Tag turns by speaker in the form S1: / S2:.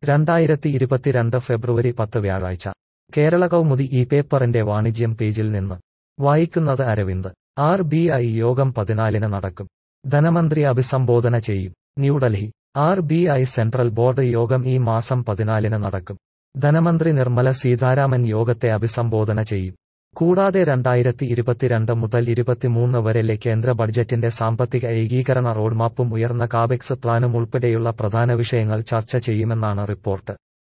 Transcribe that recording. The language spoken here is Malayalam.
S1: രണ്ടായിരത്തി ഇരുപത്തിരണ്ട് ഫെബ്രുവരി പത്ത് വ്യാഴാഴ്ച കേരള കൗമുദി ഈ പേപ്പറിന്റെ വാണിജ്യം പേജിൽ നിന്ന് വായിക്കുന്നത് അരവിന്ദ് ആർ ബി ഐ യോഗം പതിനാലിന് നടക്കും ധനമന്ത്രി അഭിസംബോധന ചെയ്യും New Delhi R B I central board യോഗം ഈ മാസം പതിനാലിന് നടക്കും ധനമന്ത്രി നിർമ്മല സീതാരാമൻ യോഗത്തെ അഭിസംബോധന ചെയ്യും കൂടാതെ രണ്ടായിരത്തി ഇരുപത്തിരണ്ട് മുതൽ ഇരുപത്തിമൂന്ന് വരെലെ കേന്ദ്ര ബഡ്ജറ്റിന്റെ സാമ്പത്തിക ഏകീകരണ റോഡ്മാപ്പും ഉയർന്ന കാബെക്സ് പ്ലാനും ഉൾപ്പെടെയുള്ള പ്രധാന വിഷയങ്ങൾ ചർച്ച ചെയ്യുമെന്നാണ് റിപ്പോർട്ട്